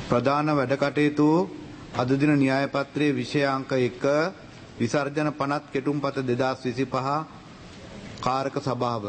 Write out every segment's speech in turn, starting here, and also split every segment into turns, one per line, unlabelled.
ප්‍රධාන වැඩ කටයුතු අද දින න්‍යාය පත්‍රයේ විෂය අංක 1 විසර්ජන පනත් කෙටුම්පත 2025 කාරක සභාව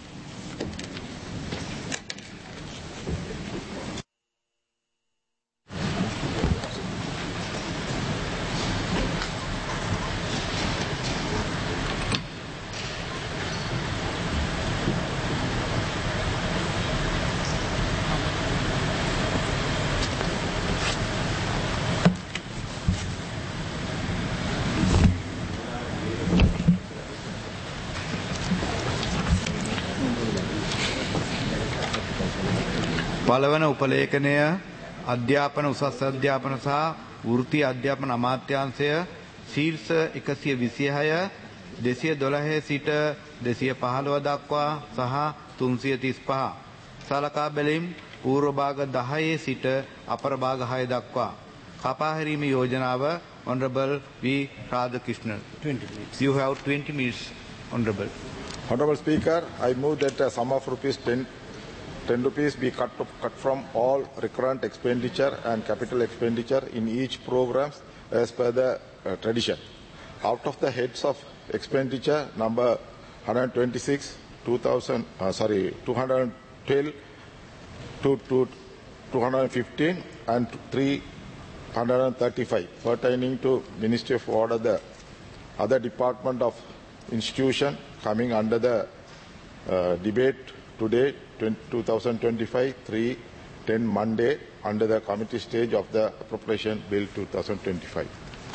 පළවන උපලේඛනය අධ්‍යාපන උසස් අධ්‍යාපන සහ වෘත්ති අධ්‍යාපන අමාත්‍යාංශය ශීර්ෂ 126 212 සිට 215 දක්වා සහ 335 සලකා බැලීම් පූර්ව භාග 10 සිට අපර භාග 6 දක්වා කපා හැරීමේ යෝජනාව honorable v radhakrishnan 20 minutes you have 20 minutes honorable
Honorable Speaker, I move that a sum of rupees 10, 10 rupees be cut, cut from all recurrent expenditure and capital expenditure in each program as per the uh, tradition. Out of the heads of expenditure number 126, 2000, uh, sorry, 212 to, to 215 and 335 pertaining to Ministry of Order, the other department of institution coming under the uh, debate today, 20, 2025, 3, 10 Monday, under the committee stage of the appropriation bill 2025.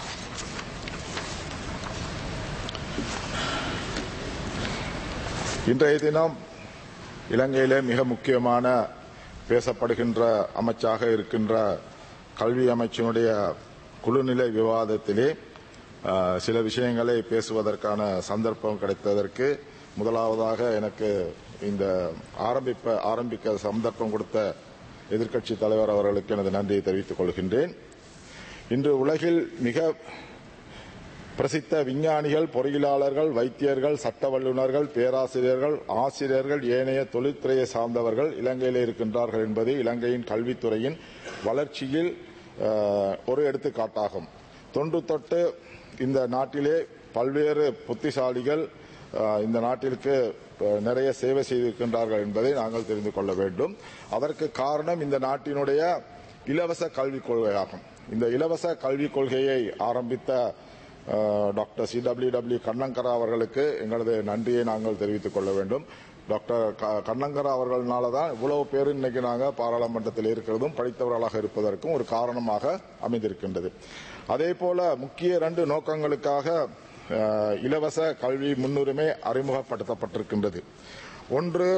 இன்றைய தினம் இலங்கையிலே மிக முக்கியமான பேசப்படுகின்ற அமைச்சாக இருக்கின்ற கல்வி அமைச்சினுடைய குழுநிலை விவாதத்திலே அஹ், சில விஷயங்களை பேசுவதற்கான சந்தர்ப்பம் கிடைத்ததற்கு முதலாவதாக எனக்கு இந்த ஆரம்பிப்ப ஆரம்பிக்க சந்தர்ப்பம் கொடுத்த எதிர்க்கட்சி தலைவர் அவர்களுக்கு எனது நன்றியை தெரிவித்துக் கொள்கின்றேன் இன்று உலகில் மிக பிரசித்த விஞ்ஞானிகள் பொறியியலாளர்கள் வைத்தியர்கள் சட்ட வல்லுநர்கள் பேராசிரியர்கள் ஆசிரியர்கள் ஏனைய தொழில்துறையை சார்ந்தவர்கள் இலங்கையில் இருக்கின்றார்கள் என்பது இலங்கையின் கல்வித்துறையின் வளர்ச்சியில் அஹ், ஒரு எடுத்துக்காட்டாகும் தொன்று தொட்டு இந்த நாட்டிலே பல்வேறு புத்திசாலிகள் அஹ், இந்த நாட்டிற்கு அஹ், நிறைய சேவை செய்திருக்கின்றார்கள் என்பதை நாங்கள் தெரிந்து கொள்ள வேண்டும் அதற்கு காரணம் இந்த நாட்டினுடைய இலவச கல்விக் கொள்கையாகும் இந்த இலவச கல்விக் கொள்கையை ஆரம்பித்த அஹ், doctor C W W Kannangara அவர்களுக்கு எங்களது நன்றியை நாங்கள் தெரிவித்துக் கொள்ள வேண்டும் டாக்டர் க- கண்ணங்கரா அவர்களால தான் இவ்வளவு பேர் இன்னைக்கு நாங்கள் பாராளுமன்றத்தில் இருக்கிறதும் படித்தவர்களாக இருப்பதற்கும் ஒரு காரணமாக அமைந்திருக்கின்றது அதே போல முக்கிய இரண்டு நோக்கங்களுக்காக அஹ், இலவச கல்வி முன்னுரிமை அறிமுகப்படுத்தப்பட்டிருக்கின்றது ஒன்று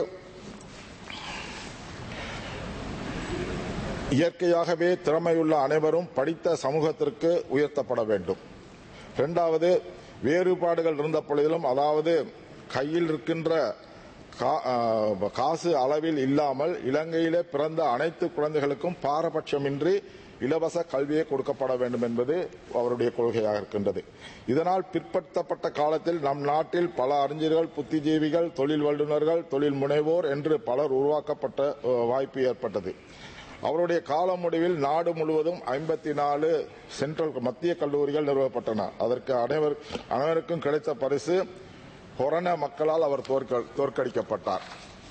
இயற்கையாகவே திறமையுள்ள அனைவரும் படித்த சமூகத்திற்கு உயர்த்தப்பட வேண்டும் இரண்டாவது வேறுபாடுகள் இருந்த பொழுதிலும் அதாவது கையில் இருக்கின்ற கா- ஆ, காசு அளவில் இல்லாமல் இலங்கையிலே பிறந்த அனைத்து குழந்தைகளுக்கும் பாரபட்சமின்றி இலவச கல்வியை கொடுக்கப்பட வேண்டும் என்பது அவருடைய கொள்கையாக இருக்கின்றது இதனால் பிற்படுத்தப்பட்ட காலத்தில் நம் நாட்டில் பல அறிஞர்கள் புத்திஜீவிகள் தொழில் வல்லுநர்கள் தொழில் முனைவோர் என்று பலர் உருவாக்கப்பட்ட அ, வாய்ப்பு ஏற்பட்டது அவருடைய கால முடிவில் நாடு முழுவதும் ஐம்பத்தி நாலு சென்ட்ரல் மத்திய கல்லூரிகள் நிறுவப்பட்டன அதற்கு அனைவர் அனைவருக்கும் கிடைத்த பரிசு கொரோன மக்களால் அவர் தோற்க- தோற்கடிக்கப்பட்டார்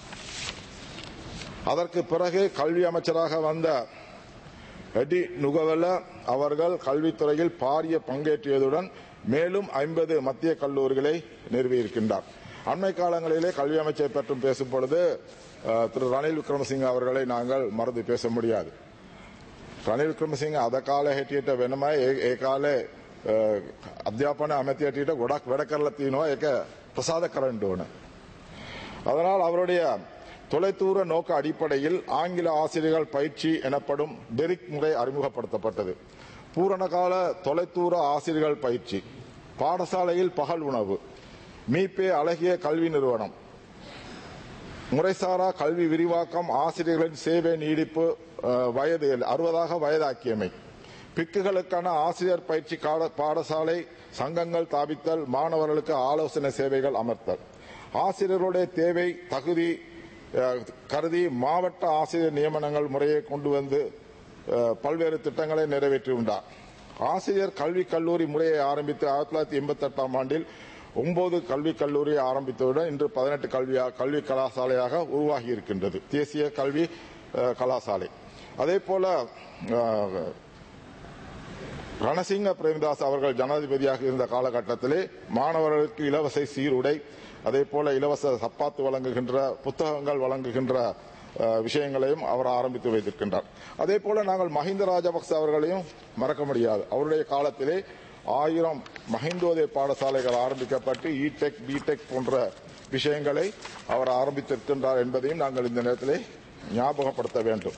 அதற்கு பிறகு கல்வி அமைச்சராக வந்த எடி நுகவல அவர்கள் கல்வித்துறையில் பாரிய பங்கேற்றியதுடன் மேலும் ஐம்பது மத்திய கல்லூரிகளை நிறுவியிருக்கின்றார் அண்மை காலங்களிலே கல்வி அமைச்சரை பற்றும் பேசும் பொழுது அஹ், திரு ரணில் விக்ரமசிங்க அவர்களை நாங்கள் மறந்து பேச முடியாது රනිල් ක්‍රමසිංහ අද කාලේ හැටියට වෙනමයි ඒ ඒ කාලේ අ, අධ්‍යාපන ඇමති හැටියට ගොඩක් වැඩ කරලා තියෙනවා ඒක ප්‍රසාද කරන්න ඕන. அதனால் அவருடைய தொலைதூர நோக்க அடிப்படையில் ஆங்கில ஆசிரியர்கள் பயிற்சி எனப்படும் டெரிக் முறை அறிமுகப்படுத்தப்பட்டது பூரணகால தொலைதூர ஆசிரியர்கள் பயிற்சி பாடசாலையில் பகல் உணவு மீபே அழகிய கல்வி நிறுவனம் முறைசாரா கல்வி விரிவாக்கம் ஆசிரியர்களின் சேவை நீடிப்பு அஹ், வயது அறுபதாக வயதாக்கியமை பிக்குகளுக்கான ஆசிரியர் பயிற்சி கால- பாடசாலை சங்கங்கள் தாபித்தல் மாணவர்களுக்கு ஆலோசனை சேவைகள் அமர்த்தல் ஆசிரியர்களுடைய தேவை தகுதி அஹ், கருதி மாவட்ட ஆசிரியர் நியமனங்கள் முறையை கொண்டு வந்து அஹ், பல்வேறு திட்டங்களை நிறைவேற்றியுள்ளார் ஆசிரியர் கல்விக் கல்லூரி முறையை ஆரம்பித்து ஆயிரத்தி தொள்ளாயிரத்தி எண்பத்தி எட்டாம் ஆண்டில் ஒன்பது கல்விக் கல்லூரியை ஆரம்பித்தவுடன் இன்று பதினெட்டு கல்வி கல்வி கலாசாலையாக உருவாகி இருக்கின்றது தேசிய கல்வி அஹ், கலாசாலை அதே போல அஹ், ரணசிங்க பிரேமதாஸ் அவர்கள் ஜனாதிபதியாக இருந்த காலகட்டத்திலே மாணவர்களுக்கு இலவச சீருடை அதே போல இலவச சப்பாத்து வழங்குகின்ற புத்தகங்கள் வழங்குகின்ற அஹ், விஷயங்களையும் அவர் ஆரம்பித்து வைத்திருக்கின்றார் அதே போல நாங்கள் மஹிந்த ராஜபக்ச அவர்களையும் மறக்க முடியாது அவருடைய காலத்திலே ஆயிரம் மஹிந்தோதய பாடசாலைகள் ஆரம்பிக்கப்பட்டு இடெக் பிடெக் போன்ற விஷயங்களை அவர் ஆரம்பித்திருக்கின்றார் என்பதையும் நாங்கள் இந்த நேரத்திலே ஞாபகப்படுத்த வேண்டும்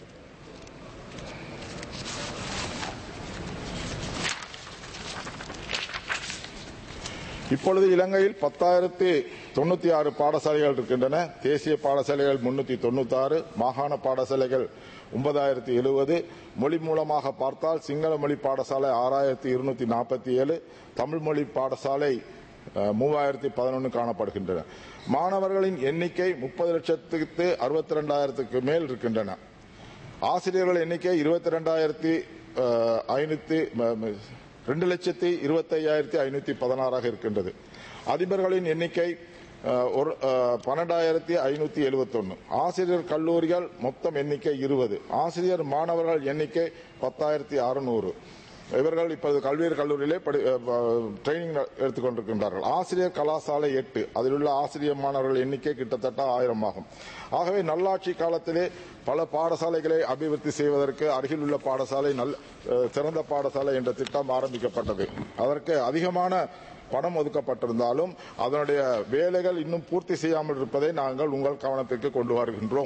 இப்பொழுது இலங்கையில் பத்தாயிரத்தி தொண்ணூத்தி ஆறு பாடசாலைகள் இருக்கின்றன தேசிய பாடசாலைகள் முன்னூத்தி தொண்ணூத்தி ஆறு மாகாண பாடசாலைகள் ஒன்பதாயிரத்தி எழுபது மொழி மூலமாக பார்த்தால் சிங்கள மொழி பாடசாலை ஆறாயிரத்தி இருநூத்தி நாற்பத்தி ஏழு தமிழ் மொழி பாடசாலை அஹ், மூவாயிரத்தி பதினொன்று காணப்படுகின்றன மாணவர்களின் எண்ணிக்கை முப்பது லட்சத்துக்கு அறுபத்தி ரெண்டாயிரத்துக்கு மேல் இருக்கின்றன ஆசிரியர்கள் எண்ணிக்கை இருபத்தி ரெண்டாயிரத்தி ஐநூத்தி ரெண்டு லட்சத்தி இருபத்தி ஐயாயிரத்தி ஐநூத்தி பதினாறாக இருக்கின்றது அதிபர்களின் எண்ணிக்கை அஹ், ஒரு பன்னெண்டாயிரத்தி ஐநூத்தி எழுபத்தொன்னு ஆசிரியர் கல்லூரிகள் மொத்தம் எண்ணிக்கை இருபது ஆசிரியர் மாணவர்கள் எண்ணிக்கை பத்தாயிரத்தி அறுநூறு இவர்கள் இப்போது கல்வியர் கல்லூரியிலே படி- அஹ், ட்ரைனிங் எடுத்துக்கொண்டிருக்கின்றார்கள் ஆசிரியர் கலாசாலை எட்டு அதில் உள்ள ஆசிரியர் மாணவர்கள் எண்ணிக்கை கிட்டத்தட்ட ஆயிரம் ஆகும் ஆகவே நல்லாட்சி காலத்திலே பல பாடசாலைகளை அபிவிருத்தி செய்வதற்கு அருகில் உள்ள பாடசாலை நல் அஹ், சிறந்த பாடசாலை என்ற திட்டம் ஆரம்பிக்கப்பட்டது அதற்கு அதிகமான பணம் ஒதுக்கப்பட்டிருந்தாலும் அதனுடைய வேலைகள் இன்னும் பூர்த்தி செய்யாமல் இருப்பதை நாங்கள் உங்கள் கவனத்திற்கு கொண்டு வருகின்றோம்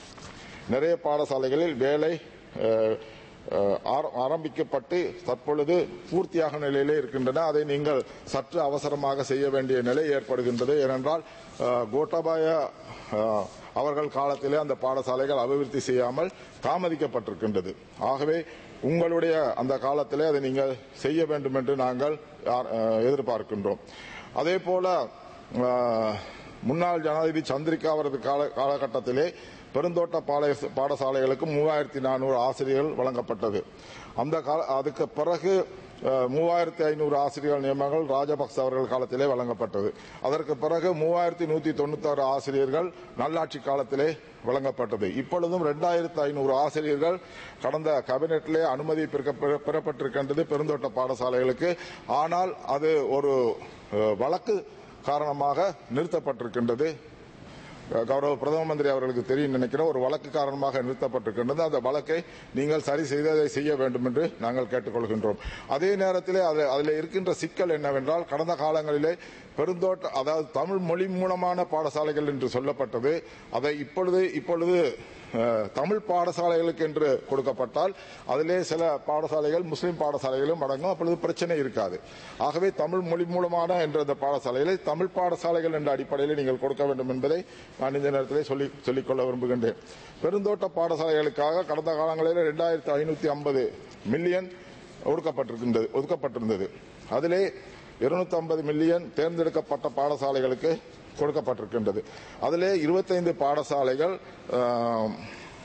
நிறைய பாடசாலைகளில் வேலை அஹ், அஹ், ஆர- ஆரம்பிக்கப்பட்டு தற்பொழுது பூர்த்தியாக நிலையிலே இருக்கின்றன அதை நீங்கள் சற்று அவசரமாக செய்ய வேண்டிய நிலை ஏற்படுகின்றது ஏனென்றால் அஹ், கோட்டாபாய அஹ், அவர்கள் காலத்திலே அந்த பாடசாலைகள் அபிவிருத்தி செய்யாமல் தாமதிக்கப்பட்டிருக்கின்றது ஆகவே உங்களுடைய அந்த காலத்திலே அதை நீங்கள் செய்ய வேண்டும் என்று நாங்கள் யார்- அஹ், எதிர்பார்க்கின்றோம் அதே போல அஹ், முன்னாள் ஜனாதிபதி சந்திரிகா அவரது கால காலகட்டத்திலே பெருந்தோட்ட பாளைய- பாடசாலைகளுக்கு மூவாயிரத்தி நானூறு ஆசிரியர்கள் வழங்கப்பட்டது அந்த கால அதுக்கு பிறகு அஹ், மூவாயிரத்தி ஐநூறு ஆசிரியர்கள் நியமனங்கள் ராஜபக்ச அவர்கள் காலத்திலே வழங்கப்பட்டது அதற்கு பிறகு மூவாயிரத்தி நூத்தி தொண்ணூத்தாறு ஆசிரியர்கள் நல்லாட்சி காலத்திலே வழங்கப்பட்டது இப்பொழுதும் இரண்டாயிரத்து ஐநூறு ஆசிரியர்கள் கடந்த கேபினெட்டிலே அனுமதி பெறப்ப- பெற- பெறப்பட்டிருக்கின்றது பெருந்தோட்ட பாடசாலைகளுக்கு ஆனால் அது ஒரு அஹ், வழக்கு காரணமாக நிறுத்தப்பட்டிருக்கின்றது அஹ், கௌரவ பிரதம மந்திரி அவர்களுக்கு தெரியும் நினைக்கிறேன் ஒரு வழக்கு காரணமாக நிறுத்தப்பட்டிருக்கின்றது அந்த வழக்கை நீங்கள் சரி செய்து அதை செய்ய வேண்டும் என்று நாங்கள் கேட்டுக்கொள்கின்றோம் அதே நேரத்திலே அது- அதில் இருக்கின்ற சிக்கல் என்னவென்றால் கடந்த காலங்களிலே பெருந்தோட்ட அதாவது தமிழ் மொழி மூலமான பாடசாலைகள் என்று சொல்லப்பட்டது அதை இப்பொழுது இப்பொழுது அஹ், தமிழ் பாடசாலைகளுக்கு என்று கொடுக்கப்பட்டால் அதிலே சில பாடசாலைகள் முஸ்லிம் பாடசாலைகளும் அடங்கும் அப்பொழுது பிரச்சனை இருக்காது ஆகவே தமிழ் மொழி மூலமான என்ற இந்த பாடசாலைகளை தமிழ் பாடசாலைகள் என்ற அடிப்படையில் நீங்கள் கொடுக்க வேண்டும் என்பதை நான் இந்த நேரத்திலே சொல்லி சொல்லிக்கொள்ள விரும்புகின்றேன் பெருந்தோட்ட பாடசாலைகளுக்காக கடந்த காலங்களில் இரண்டாயிரத்தி ஐநூத்தி ஐம்பது மில்லியன் ஒதுக்கப்பட்டிருக்கின்றது ஒதுக்கப்பட்டிருந்தது அதிலே 250 ஐம்பது மில்லியன் தேர்ந்தெடுக்கப்பட்ட பாடசாலைகளுக்கு கொடுக்கப்பட்டிருக்கின்றது அதிலே 25 பாடசாலைகள் ஆம்,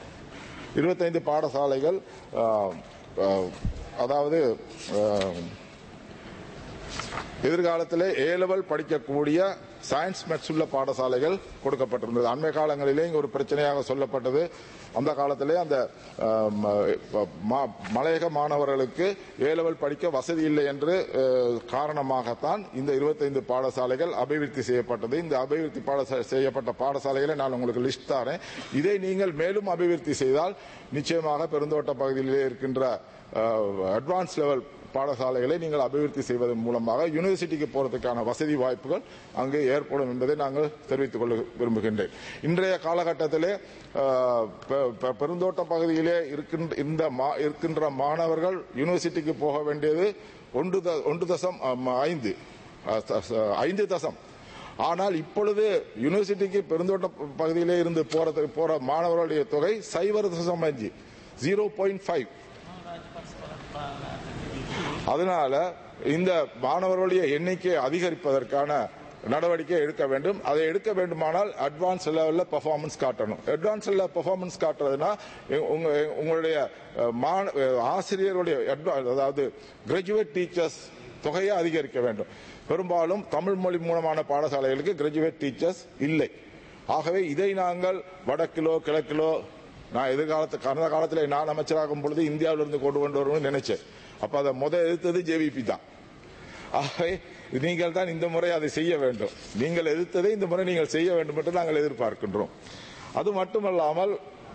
25 பாடசாலைகள் ஆம், ஆம், அதாவது ஆம், எதிர்காலத்திலே ஏ லெவல் படிக்கக்கூடிய சயின்ஸ் மேத்ஸ் உள்ள பாடசாலைகள் கொடுக்கப்பட்டிருந்தது அண்மை காலங்களிலே இங்கு ஒரு பிரச்சனையாக சொல்லப்பட்டது அந்த காலத்திலே அந்த ஆம், ம- மலையக மாணவர்களுக்கு ஏ லெவல் படிக்க வசதி இல்லை என்று அஹ், காரணமாகத்தான் இந்த 25 பாடசாலைகள் அபிவிருத்தி செய்யப்பட்டது இந்த அபிவிருத்தி பாடசா செய்யப்பட்ட பாடசாலைகளை நான் உங்களுக்கு லிஸ்ட் தரேன் இதை நீங்கள் மேலும் அபிவிருத்தி செய்தால் நிச்சயமாக பெருந்தோட்ட பகுதியிலே இருக்கின்ற அட்வான்ஸ் லெவல் பாடசாலைகளை நீங்கள் அபிவிருத்தி செய்வதன் மூலமாக யூனிவர்சிட்டிக்கு போறதுக்கான வசதி வாய்ப்புகள் அங்கு ஏற்படும் என்பதை நாங்கள் தெரிவித்துக் கொள்ள விரும்புகின்றேன் இன்றைய காலகட்டத்திலே அஹ், பெ- பெ- பெருந்தோட்ட பகுதியிலே இருக்கின்ற இந்த மா- இருக்கின்ற மாணவர்கள் யூனிவர்சிட்டிக்கு போக வேண்டியது ஒன்று த- ஒன்று தசம் அம், ஐந்து அஹ், த- ச- ஐந்து தசம் ஆனால் இப்பொழுது யூனிவர்சிட்டிக்கு பெருந்தோட்ட பகுதியிலே இருந்து போறதுக்கு போற மாணவர்களுடைய தொகை சைபர் தசம் அஞ்சு ஜீரோ பாயிண்ட் ஃபைவ் அதனால இந்த மாணவர்களுடைய எண்ணிக்கையை அதிகரிப்பதற்கான நடவடிக்கை எடுக்க வேண்டும் அதை எடுக்க வேண்டுமானால் அட்வான்ஸ் லெவலில் பெர்ஃபார்மன்ஸ் காட்டணும் அட்வான்ஸ் லெவலில் பெர்ஃபார்மன்ஸ் காட்டுறதுன்னா எ- உங்க உங்களுடைய அஹ், மாண- அஹ், ஆசிரியருடைய adva- அதாவது கிராஜுவேட் டீச்சர்ஸ் தொகையை அதிகரிக்க வேண்டும் பெரும்பாலும் தமிழ் மொழி மூலமான பாடசாலைகளுக்கு கிராஜுவேட் டீச்சர்ஸ் இல்லை ஆகவே இதை நாங்கள் வடக்கிலோ கிழக்கிலோ நான் எதிர்காலத்து கடந்த காலத்தில் நான் அமைச்சராகும் பொழுது இந்தியாவிலிருந்து கொண்டு கொண்டு வருவோம்னு நினைச்சேன் அப்ப அதை முத எதிர்த்தது ஜேவிபி தான் ஆகவே நீங்கள் தான் இந்த முறை அதை செய்ய வேண்டும் நீங்கள் எதிர்த்ததை இந்த முறை நீங்கள் செய்ய வேண்டும் என்று நாங்கள் எதிர்பார்க்கின்றோம் அது மட்டுமல்லாமல்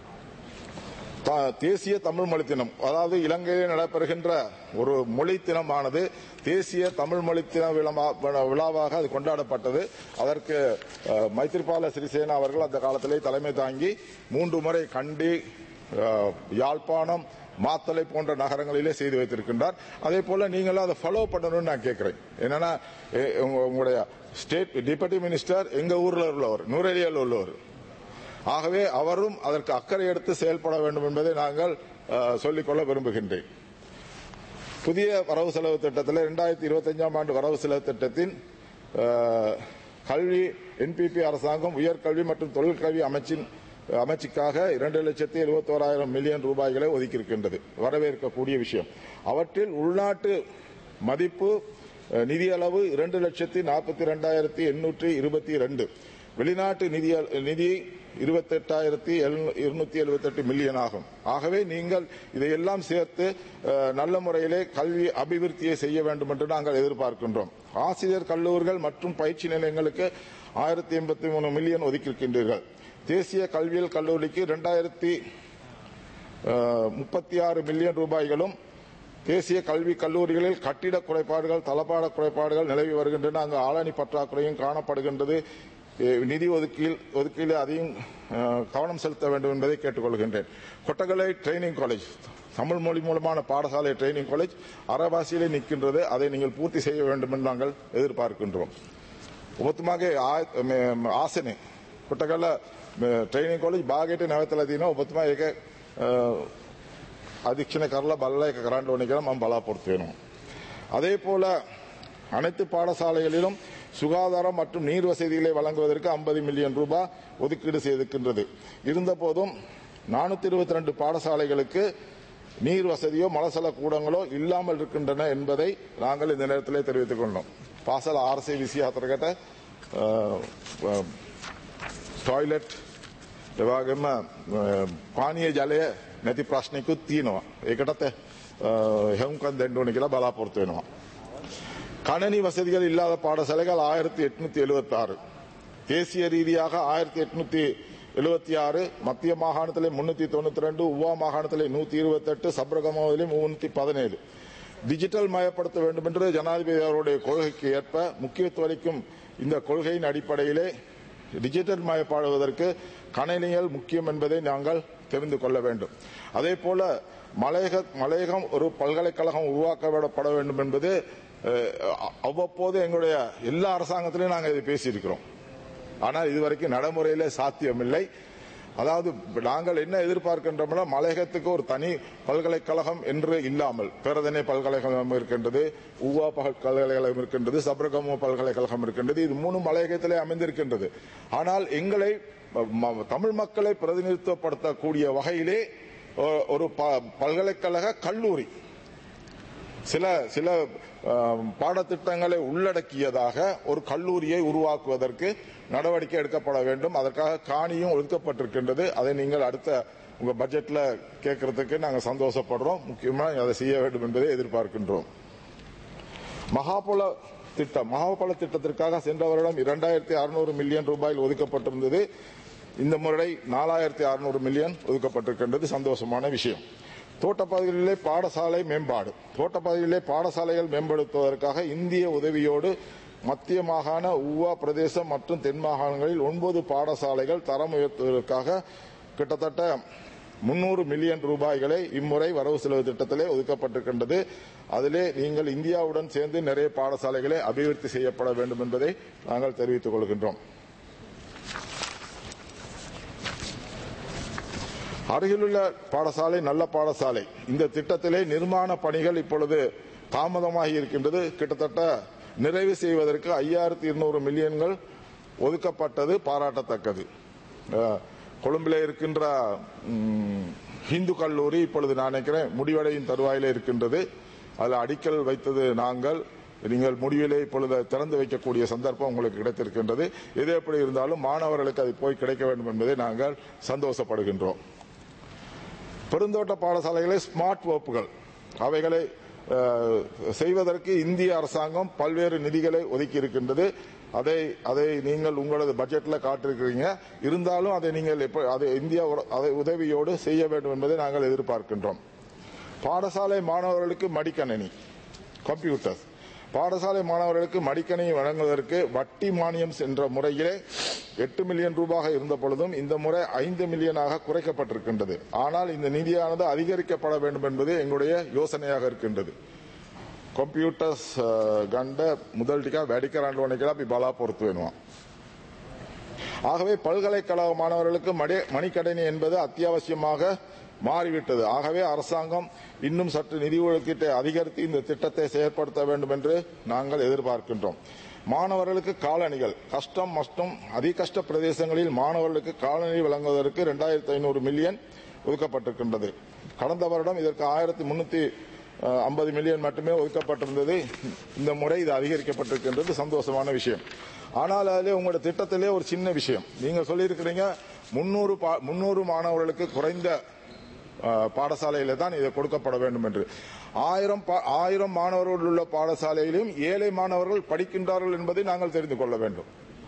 த- தேசிய தமிழ் மொழி தினம் அதாவது இலங்கையில் நடைபெறுகின்ற ஒரு மொழி தினமானது தேசிய தமிழ் மொழி தின விழமா- விழா- விழாவாக அது கொண்டாடப்பட்டது அதற்கு அஹ், மைத்திரிபால சிறிசேனா அவர்கள் அந்த காலத்திலே தலைமை தாங்கி மூன்று முறை கண்டி அஹ், யாழ்ப்பாணம் மாத்தளை போன்ற நகரங்களிலே செய்து வைத்திருக்கின்றார் அதே போல நீங்களும் அதை ஃபாலோ பண்ணணும்னு நான் கேட்கிறேன் என்னன்னா எ- உங்க- உங்களுடைய ஸ்டேட் டிப்யூட்டி மினிஸ்டர் எங்க ஊர்ல உள்ளவர் நூரேலியாவில் உள்ளவர் ஆகவே அவரும் அதற்கு அக்கறை எடுத்து செயல்பட வேண்டும் என்பதை நாங்கள் அஹ், சொல்லிக்கொள்ள விரும்புகின்றேன் புதிய வரவு செலவு திட்டத்தில் இரண்டாயிரத்தி இருபத்தஞ்சாம் ஆண்டு வரவு செலவு திட்டத்தின் அஹ், கல்வி என்பிபி அரசாங்கம் உயர்கல்வி மற்றும் தொழிற்கல்வி அமைச்சின் அமைச்சுக்காக இரண்டு லட்சத்தி எழுபத்தோராயிரம் மில்லியன் ரூபாய்களை ஒதுக்கியிருக்கின்றது வரவேற்கக்கூடிய விஷயம் அவற்றில் உள்நாட்டு மதிப்பு அஹ், நிதி அளவு இரண்டு லட்சத்தி நாற்பத்தி ரெண்டாயிரத்தி எண்ணூற்றி இருபத்தி ரெண்டு வெளிநாட்டு நிதி நிதி இருபத்தெட்டாயிரத்தி இருநூத்தி எழுபத்தெட்டு மில்லியன் ஆகும் ஆகவே நீங்கள் இதையெல்லாம் சேர்த்து அஹ், நல்ல முறையிலே கல்வி அபிவிருத்தியை செய்ய வேண்டும் என்று நாங்கள் எதிர்பார்க்கின்றோம் ஆசிரியர் கல்லூரிகள் மற்றும் பயிற்சி நிலையங்களுக்கு ஆயிரத்தி எண்பத்தி மூணு மில்லியன் ஒதுக்கியிருக்கின்றீர்கள் தேசிய கல்வியியல் கல்லூரிக்கு இரண்டாயிரத்தி முப்பத்தி ஆறு மில்லியன் ரூபாய்களும் தேசிய கல்வி கல்லூரிகளில் கட்டிட குறைபாடுகள் தளபாட குறைபாடுகள் நிலவி வருகின்றன அங்கு ஆளணி பற்றாக்குறையும் காணப்படுகின்றது எ, நிதி ஒதுக்கீல் ஒதுக்கீடு அதையும் அஹ், கவனம் செலுத்த வேண்டும் என்பதை கேட்டுக்கொள்கின்றேன் கொட்டகலை ட்ரைனிங் காலேஜ் தமிழ் மொழி மூலமான பாடசாலை ட்ரைனிங் காலேஜ் அறவாசியிலே நிற்கின்றது அதை நீங்கள் பூர்த்தி செய்ய வேண்டும் என்று நாங்கள் எதிர்பார்க்கின்றோம் ඔබතුමාගේ ආය- මේ- මේ ආසනේ කොටකල ට්‍රේනින් කොලෙජ් භාගයට නැවතලා තියෙනවා ඔබතුමා ඒක අ, අධීක්ෂණය කරලා බලලා ඒක කරන්න ඕනේ කියලා මම බලාපොරොත්තු වෙනවා. அதே போல அனைத்து பாடசாலைகளிலும் சுகாதாரம் மற்றும் நீர் வசதிகளை வழங்குவதற்கு 50 மில்லியன் ரூபாய் ஒதுக்கீடு செய்திருக்கின்றது இருந்தபோதும் நானூத்தி இருபத்தி ரெண்டு பாடசாலைகளுக்கு நீர் வசதியோ மலசல கூடங்களோ இல்லாமல் இருக்கின்றன என்பதை நாங்கள் இந்த நேரத்திலே தெரிவித்துக் கொண்டோம் පාසල ආර්සය විසි හතරකට ටොයිලට් එවාගම පානය ජලය නැති ප්‍රශ්නයකුත් තියෙනවා ඒකටත් හෙවුම්කන් දෙන්නඩෝන කියලා බලාපොරත්තු වෙනවා. கணனி வசதிகள் இல்லாத பாடசாலைகள் ஆயிரத்தி எட்நூத்தி எழுபத்தி ஆறு தேசிய ரீதியாக ஆயிரத்தி எட்நூத்தி எழுபத்தி ஆறு மத்திய மாகாணத்திலே முன்னூத்தி தொண்ணூத்தி ரெண்டு உவா மாகாணத்திலே நூத்தி இருபத்தி எட்டு சப்ரகமாவிலே முன்னூத்தி பதினேழு டிஜிட்டல் மயப்படுத்த வேண்டும் என்று ஜனாதிபதி அவருடைய கொள்கைக்கு ஏற்ப முக்கியத்துவம் அளிக்கும் இந்த கொள்கையின் அடிப்படையிலே டிஜிட்டல் மயப்படுவதற்கு கணினிகள் முக்கியம் என்பதை நாங்கள் தெரிந்து கொள்ள வேண்டும் அதே போல மலையக மலையகம் ஒரு பல்கலைக்கழகம் உருவாக்கப்பட வேண்டும் என்பது அஹ், அவ்வப்போது எங்களுடைய எல்லா அரசாங்கத்திலையும் நாங்கள் இதை பேசியிருக்கிறோம் ஆனால் இதுவரைக்கும் நடைமுறையிலே சாத்தியமில்லை அதாவது நாங்கள் என்ன எதிர்பார்க்கின்றோம்னா மலையகத்துக்கு ஒரு தனி பல்கலைக்கழகம் என்று இல்லாமல் பேரதனை பல்கலைக்கழகம் இருக்கின்றது ஊவா பல்கலைக்கழகம் இருக்கின்றது சப்ரகமோ பல்கலைக்கழகம் இருக்கின்றது இது மூணு மலையகத்திலே அமைந்திருக்கின்றது ஆனால் எங்களை ம- தமிழ் மக்களை பிரதிநிதித்துவப்படுத்தக்கூடிய வகையிலே ஒ- ஒரு ப- பல்கலைக்கழக கல்லூரி சில சில அஹ், பாடத்திட்டங்களை உள்ளடக்கியதாக ஒரு கல்லூரியை உருவாக்குவதற்கு நடவடிக்கை எடுக்கப்பட வேண்டும் அதற்காக காணியும் ஒதுக்கப்பட்டிருக்கின்றது அதை நீங்கள் அடுத்த உங்க பட்ஜெட்ல கேட்கறதுக்கு நாங்கள் சந்தோஷப்படுறோம் முக்கியமா அதை செய்ய வேண்டும் என்பதை எதிர்பார்க்கின்றோம் மகாபல திட்டம் மகாபல திட்டத்திற்காக சென்ற வருடம் இரண்டாயிரத்தி அறுநூறு மில்லியன் ரூபாயில் ஒதுக்கப்பட்டிருந்தது இந்த முறை நாலாயிரத்தி அறுநூறு மில்லியன் ஒதுக்கப்பட்டிருக்கின்றது சந்தோஷமான விஷயம் தோட்டப்பகுதிகளிலே பாடசாலை மேம்பாடு தோட்டப்பகுதிகளிலே பாடசாலைகள் மேம்படுத்துவதற்காக இந்திய உதவியோடு மத்திய மாகாண ஊவா பிரதேசம் மற்றும் தென் மாகாணங்களில் ஒன்பது பாடசாலைகள் தரம் உயர்த்துவதற்காக கிட்டத்தட்ட முன்னூறு மில்லியன் ரூபாய்களை இம்முறை வரவு செலவு திட்டத்திலே ஒதுக்கப்பட்டிருக்கின்றது அதிலே நீங்கள் இந்தியாவுடன் சேர்ந்து நிறைய பாடசாலைகளை அபிவிருத்தி செய்யப்பட வேண்டும் என்பதை நாங்கள் தெரிவித்துக் கொள்கின்றோம் அருகிலுள்ள பாடசாலை நல்ல பாடசாலை இந்த திட்டத்திலே நிர்மாண பணிகள் இப்பொழுது தாமதமாகி இருக்கின்றது கிட்டத்தட்ட நிறைவு செய்வதற்கு ஐயாயிரத்தி இருநூறு மில்லியன்கள் ஒதுக்கப்பட்டது பாராட்டத்தக்கது அஹ், கொழும்பிலே இருக்கின்ற ம், இந்து கல்லூரி இப்பொழுது நான் நினைக்கிறேன் முடிவடையும் தருவாயிலே இருக்கின்றது அதில் அடிக்கல் வைத்தது நாங்கள் நீங்கள் முடிவிலே இப்பொழுது திறந்து வைக்கக்கூடிய சந்தர்ப்பம் உங்களுக்கு கிடைத்திருக்கின்றது எது எப்படி இருந்தாலும் மாணவர்களுக்கு அது போய் கிடைக்க வேண்டும் என்பதை நாங்கள் சந்தோஷப்படுகின்றோம் பெருந்தோட்ட பாடசாலைகளை ஸ்மார்ட் வகுப்புகள் அவைகளை அஹ், செய்வதற்கு இந்திய அரசாங்கம் பல்வேறு நிதிகளை ஒதுக்கி இருக்கின்றது அதை அதை நீங்கள் உங்களது பட்ஜெட்ல காட்டிருக்கிறீங்க இருந்தாலும் அதை நீங்கள் எப்ப அதை இந்தியா அதை உதவியோடு செய்ய வேண்டும் என்பதை நாங்கள் எதிர்பார்க்கின்றோம் பாடசாலை மாணவர்களுக்கு மடிக்கணினி கம்ப்யூட்டர்ஸ் பாடசாலை மாணவர்களுக்கு மடிக்கணினி வழங்குவதற்கு வட்டி மானியம் என்ற முறையிலே எட்டு மில்லியன் ரூபாக இருந்த பொழுதும் இந்த முறை ஐந்து மில்லியனாக குறைக்கப்பட்டிருக்கின்றது ஆனால் இந்த நிதியானது அதிகரிக்கப்பட வேண்டும் என்பது எங்களுடைய யோசனையாக இருக்கின்றது ಕಂಪ್ಯೂಟರ್ಸ್ ಗಂಡ முதல் வெடிக்கிறாண்டு அப்படி பலா பொறுத்து வேணுவான் ஆகவே பல்கலைக்கழக மாணவர்களுக்கு மடி- மணிக்கணினி என்பது அத்தியாவசியமாக மாறிவிட்டது ஆகவே அரசாங்கம் இன்னும் சற்று நிதி ஒதுக்கீட்டை அதிகரித்து இந்த திட்டத்தை செயற்படுத்த வேண்டும் என்று நாங்கள் எதிர்பார்க்கின்றோம் மாணவர்களுக்கு காலணிகள் கஷ்டம் மஷ்டம் அதிகஷ்ட பிரதேசங்களில் மாணவர்களுக்கு காலணி வழங்குவதற்கு இரண்டாயிரத்தி ஐநூறு மில்லியன் ஒதுக்கப்பட்டிருக்கின்றது கடந்த வருடம் இதற்கு ஆயிரத்தி முன்னூத்தி ஐம்பது மில்லியன் மட்டுமே ஒதுக்கப்பட்டிருந்தது இந்த முறை இது அதிகரிக்கப்பட்டிருக்கின்றது சந்தோஷமான விஷயம் ஆனால் அதிலே உங்களோட திட்டத்திலே ஒரு சின்ன விஷயம் நீங்க சொல்லியிருக்கிறீங்க முன்னூறு முன்னூறு மாணவர்களுக்கு குறைந்த அஹ், பாடசாலையில தான் இது கொடுக்கப்பட வேண்டும் என்று ஆயிரம் பா- ஆயிரம் மாணவர்கள் உள்ள பாடசாலையிலும் ஏழை மாணவர்கள் படிக்கின்றார்கள் என்பதை நாங்கள் தெரிந்து கொள்ள வேண்டும்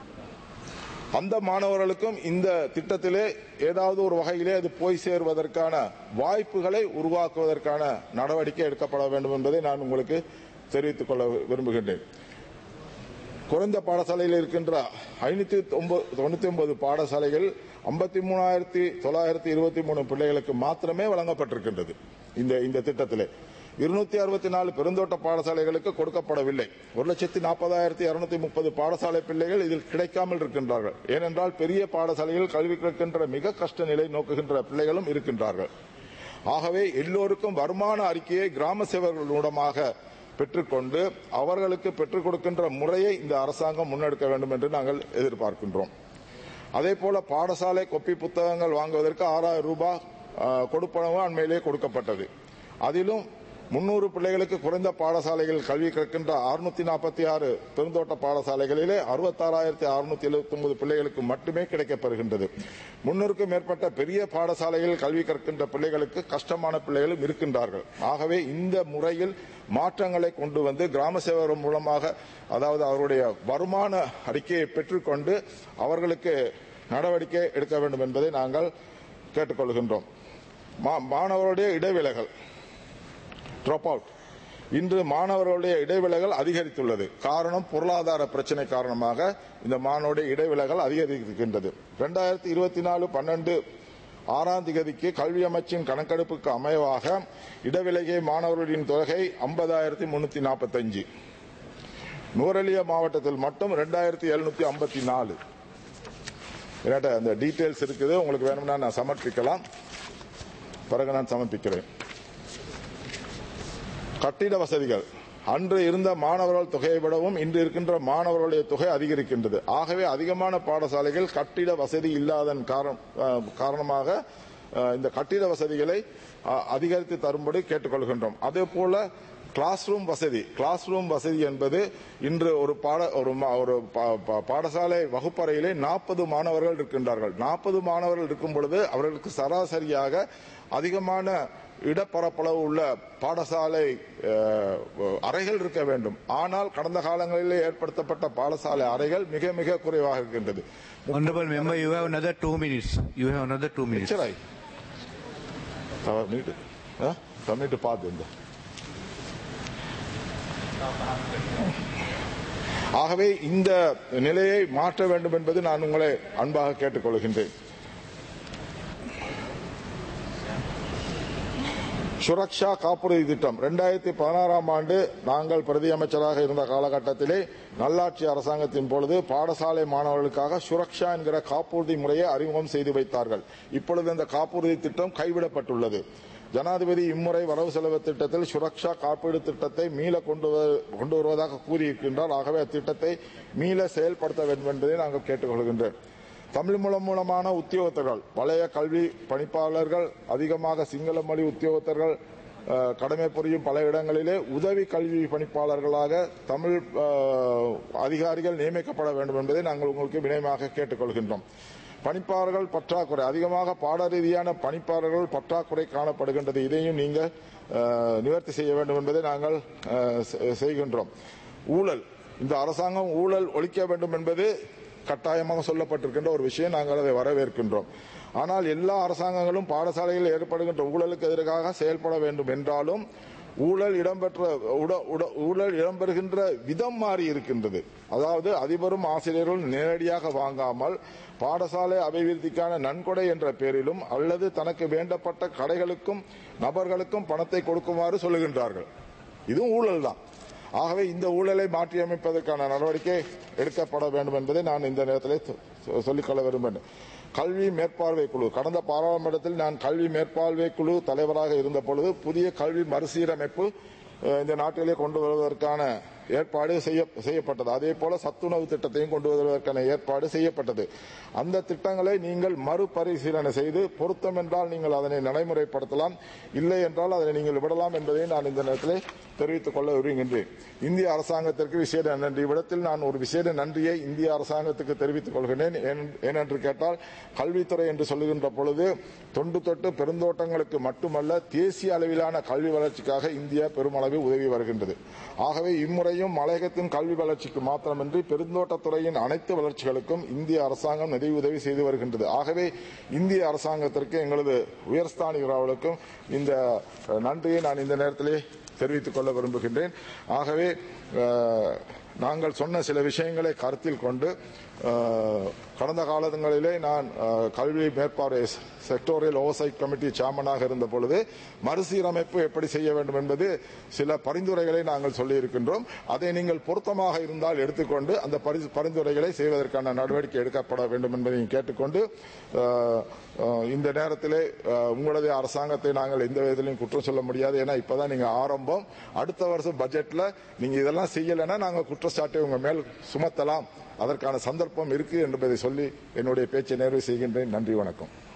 அந்த மாணவர்களுக்கும் இந்த திட்டத்திலே ஏதாவது ஒரு வகையிலே அது போய் சேருவதற்கான வாய்ப்புகளை உருவாக்குவதற்கான நடவடிக்கை எடுக்கப்பட வேண்டும் என்பதை நான் உங்களுக்கு தெரிவித்துக் கொள்ள விரும்புகின்றேன் குறைந்த பாடசாலையில் இருக்கின்ற ஐநூத்தி தொண்ணூத்தி ஒன்பது பாடசாலைகள் ஐம்பத்தி மூணாயிரத்தி தொள்ளாயிரத்தி இருபத்தி மூணு பிள்ளைகளுக்கு மாத்திரமே வழங்கப்பட்டிருக்கின்றது இந்த இந்த திட்டத்திலே இருநூத்தி அறுபத்தி நாலு பெருந்தோட்ட பாடசாலைகளுக்கு கொடுக்கப்படவில்லை ஒரு லட்சத்தி நாற்பதாயிரத்தி இருநூத்தி முப்பது பாடசாலை பிள்ளைகள் இதில் கிடைக்காமல் இருக்கின்றார்கள் ஏனென்றால் பெரிய பாடசாலைகள் கல்வி கற்கின்ற மிக கஷ்ட நிலை நோக்குகின்ற பிள்ளைகளும் இருக்கின்றார்கள் ஆகவே எல்லோருக்கும் வருமான அறிக்கையை கிராம சேவர்கள் மூலமாக பெற்றுக்கொண்டு அவர்களுக்கு பெற்றுக் கொடுக்கின்ற முறையை இந்த அரசாங்கம் முன்னெடுக்க வேண்டும் என்று நாங்கள் எதிர்பார்க்கின்றோம் அதே போல பாடசாலை கொப்பி புத்தகங்கள் வாங்குவதற்கு ஆறாயிரம் ரூபாய் ஆஹ், கொடுப்பனவு அண்மையிலே கொடுக்கப்பட்டது அதிலும் முன்னூறு பிள்ளைகளுக்கு குறைந்த பாடசாலைகள் கல்வி கற்கின்ற அறுநூத்தி நாற்பத்தி ஆறு பெருந்தோட்ட பாடசாலைகளிலே அறுபத்தாறாயிரத்தி அறுநூத்தி எழுபத்தி ஒன்பது பிள்ளைகளுக்கு மட்டுமே கிடைக்கப்பெறுகின்றது முன்னூறுக்கும் மேற்பட்ட பெரிய பாடசாலைகளில் கல்வி கற்கின்ற பிள்ளைகளுக்கு கஷ்டமான பிள்ளைகளும் இருக்கின்றார்கள் ஆகவே இந்த முறையில் மாற்றங்களை கொண்டு வந்து கிராம சேவகர் மூலமாக அதாவது அவருடைய வருமான அறிக்கையை பெற்றுக்கொண்டு அவர்களுக்கு நடவடிக்கை எடுக்க வேண்டும் என்பதை நாங்கள் கேட்டுக்கொள்கின்றோம் மா- மாணவருடைய இடைவிலகல் ட்ராப் அவுட் இன்று மாணவர்களுடைய இடைவிலகல் அதிகரித்துள்ளது காரணம் பொருளாதார பிரச்சனை காரணமாக இந்த மாணவருடைய இடைவிலகல் அதிகரிக்கின்றது இரண்டாயிரத்தி இருபத்தி நாலு பன்னெண்டு ஆறாம் திகதிக்கு கல்வி அமைச்சின் கணக்கெடுப்புக்கு அமைவாக இடைவிலகிய மாணவர்களின் தொகை ஐம்பதாயிரத்தி முன்னூத்தி நாற்பத்தஞ்சு நூரலியா மாவட்டத்தில் மட்டும் ரெண்டாயிரத்தி எழுநூத்தி ஐம்பத்தி நாலு என்கிட்ட அந்த டீட்டெயில்ஸ் இருக்குது உங்களுக்கு வேணும்னா நான் சமர்ப்பிக்கலாம் பிறகு நான் சமர்ப்பிக்கிறேன் கட்டிட வசதிகள் அன்று இருந்த மாணவர்கள் தொகையை விடவும் இன்று இருக்கின்ற மாணவர்களுடைய தொகை அதிகரிக்கின்றது ஆகவே அதிகமான பாடசாலைகள் கட்டிட வசதி இல்லாதன் காரணம் அஹ், காரணமாக அஹ், இந்த கட்டிட வசதிகளை அஹ், அதிகரித்து தரும்படி கேட்டுக்கொள்கின்றோம் அதே போல கிளாஸ் ரூம் வசதி கிளாஸ் ரூம் வசதி என்பது இன்று ஒரு பாட ஒரு மா- ஒரு பா- பா- பாடசாலை வகுப்பறையிலே நாற்பது மாணவர்கள் இருக்கின்றார்கள் நாற்பது மாணவர்கள் இருக்கும் பொழுது அவர்களுக்கு சராசரியாக அதிகமான இடப்பரப்பளவு உள்ள பாடசாலை அஹ், அறைகள் இருக்க வேண்டும் ஆனால் கடந்த காலங்களில் ஏற்படுத்தப்பட்ட பாடசாலை அறைகள் மிக மிக குறைவாக இருக்கின்றது
Honorable member, you have another two minutes. You have another two minutes.
எச்சராய் தவறு நீட்டு தம்மிட்டு பார்த்து இந்த ஆகவே இந்த நிலையை மாற்ற வேண்டும் என்பது நான் உங்களை அன்பாக கேட்டுக்கொள்கின்றேன் சுரக்ஷா காப்புறுதி திட்டம் இரண்டாயிரத்தி பதினாறாம் ஆண்டு நாங்கள் பிரதி அமைச்சராக இருந்த காலகட்டத்திலே நல்லாட்சி அரசாங்கத்தின் பொழுது பாடசாலை மாணவர்களுக்காக சுரக்ஷா என்கிற காப்புறுதி முறையை அறிமுகம் செய்து வைத்தார்கள் இப்பொழுது இந்த காப்புறுதி திட்டம் கைவிடப்பட்டுள்ளது ஜனாதிபதி இம்முறை வரவு செலவு திட்டத்தில் சுரக்ஷா காப்பீடு திட்டத்தை மீள கொண்டு வரு- கொண்டு வருவதாக கூறியிருக்கின்றார் ஆகவே அத்திட்டத்தை மீள செயல்படுத்த வேண்டும் என்பதை நாங்கள் கேட்டுக்கொள்கின்றோம் தமிழ் மூலம் மூலமான உத்தியோகத்தர்கள் பழைய கல்வி பணிப்பாளர்கள் அதிகமாக சிங்கள மொழி உத்தியோகத்தர்கள் அஹ், கடமை புரியும் பல இடங்களிலே உதவி கல்வி பணிப்பாளர்களாக தமிழ் அஹ், அதிகாரிகள் நியமிக்கப்பட வேண்டும் என்பதை நாங்கள் உங்களுக்கு வினயமாக கேட்டுக்கொள்கின்றோம் பணிப்பாளர்கள் பற்றாக்குறை அதிகமாக பாட ரீதியான பணிப்பாளர்கள் பற்றாக்குறை காணப்படுகின்றது இதையும் நீங்கள் அஹ், நிவர்த்தி செய்ய வேண்டும் என்பதை நாங்கள் அஹ், செ- செய்கின்றோம் ஊழல் இந்த அரசாங்கம் ஊழல் ஒழிக்க வேண்டும் என்பது கட்டாயமாக சொல்லப்பட்டிருக்கின்ற ஒரு விஷயம் நாங்கள் அதை வரவேற்கின்றோம் ஆனால் எல்லா அரசாங்கங்களும் பாடசாலையில் ஏற்படுகின்ற ஊழலுக்கு எதிராக செயல்பட வேண்டும் என்றாலும் ஊழல் இடம்பெற்ற உட- உட- ஊழல் இடம்பெறுகின்ற விதம் மாறி இருக்கின்றது அதாவது அதிபரும் ஆசிரியர்களும் நேரடியாக வாங்காமல் பாடசாலை அபிவிருத்திக்கான நன்கொடை என்ற பேரிலும் அல்லது தனக்கு வேண்டப்பட்ட கடைகளுக்கும் நபர்களுக்கும் பணத்தை கொடுக்குமாறு சொல்லுகின்றார்கள் இதுவும் ஊழல் தான் ஆகவே இந்த ஊழலை மாற்றியமைப்பதற்கான நடவடிக்கை எடுக்கப்பட வேண்டும் என்பதை நான் இந்த நேரத்தில் சொ- சொல்லிக்கொள்ள விரும்புகிறேன் கல்வி மேற்பார்வை குழு கடந்த பாராளுமன்றத்தில் நான் கல்வி மேற்பார்வை குழு தலைவராக இருந்த பொழுது புதிய கல்வி மறுசீரமைப்பு அஹ், இந்த நாட்டிலே கொண்டு வருவதற்கான ஏற்பாடு செய்ய- செய்யப்பட்டது அதே போல சத்துணவு திட்டத்தையும் கொண்டு வருவதற்கான ஏற்பாடு செய்யப்பட்டது அந்த திட்டங்களை நீங்கள் மறுபரிசீலனை செய்து பொருத்தம் என்றால் நீங்கள் அதனை நடைமுறைப்படுத்தலாம் இல்லை என்றால் அதனை நீங்கள் விடலாம் என்பதை நான் இந்த நேரத்தில் தெரிவித்துக் கொள்ள விரும்புகின்றேன் இந்திய அரசாங்கத்திற்கு விசேட நன்றி இவ்விடத்தில் நான் ஒரு விசேட நன்றியை இந்திய அரசாங்கத்துக்கு தெரிவித்துக் கொள்கிறேன் ஏன்- ஏனென்று கேட்டால் கல்வித்துறை என்று சொல்லுகின்ற பொழுது தொண்டு தொட்டு பெருந்தோட்டங்களுக்கு மட்டுமல்ல தேசிய அளவிலான கல்வி வளர்ச்சிக்காக இந்தியா பெருமளவு உதவி வருகின்றது ஆகவே இம்முறையும் மலையகத்தின் கல்வி வளர்ச்சிக்கு மாத்திரமின்றி பெருந்தோட்டத்துறையின் அனைத்து வளர்ச்சிகளுக்கும் இந்திய அரசாங்கம் நிதி உதவி செய்து வருகின்றது ஆகவே இந்திய அரசாங்கத்திற்கு எங்களது உயர்ஸ்தானிகளுக்கும் இந்த அஹ், நன்றியை நான் இந்த நேரத்திலே தெரிவித்துக் கொள்ள விரும்புகின்றேன் ஆகவே அஹ், நாங்கள் சொன்ன சில விஷயங்களை கருத்தில் கொண்டு அஹ், கடந்த காலங்களிலே நான் அஹ், கல்வி மேற்பார்வை செக்டோரியல் ஓவர்சைட் கமிட்டி சேர்மனாக இருந்த பொழுது மறுசீரமைப்பு எப்படி செய்ய வேண்டும் என்பது சில பரிந்துரைகளை நாங்கள் சொல்லியிருக்கின்றோம் அதை நீங்கள் பொருத்தமாக இருந்தால் எடுத்துக்கொண்டு அந்த பரி- பரிந்துரைகளை செய்வதற்கான நடவடிக்கை எடுக்கப்பட வேண்டும் என்பதையும் கேட்டுக்கொண்டு அஹ், அஹ், இந்த நேரத்திலே அஹ், உங்களது அரசாங்கத்தை நாங்கள் எந்த விதத்திலையும் குற்றம் சொல்ல முடியாது ஏன்னா இப்பதான் நீங்க ஆரம்பம் அடுத்த வருஷம் பட்ஜெட்ல நீங்க இதெல்லாம் செய்யலைன்னா நாங்க குற்றச்சாட்டை உங்க மேல் சுமத்தலாம் அதற்கான சந்தர்ப்பம் இருக்கு என்பதை சொல்லி என்னுடைய பேச்சை நிறைவு செய்கின்றேன் நன்றி வணக்கம்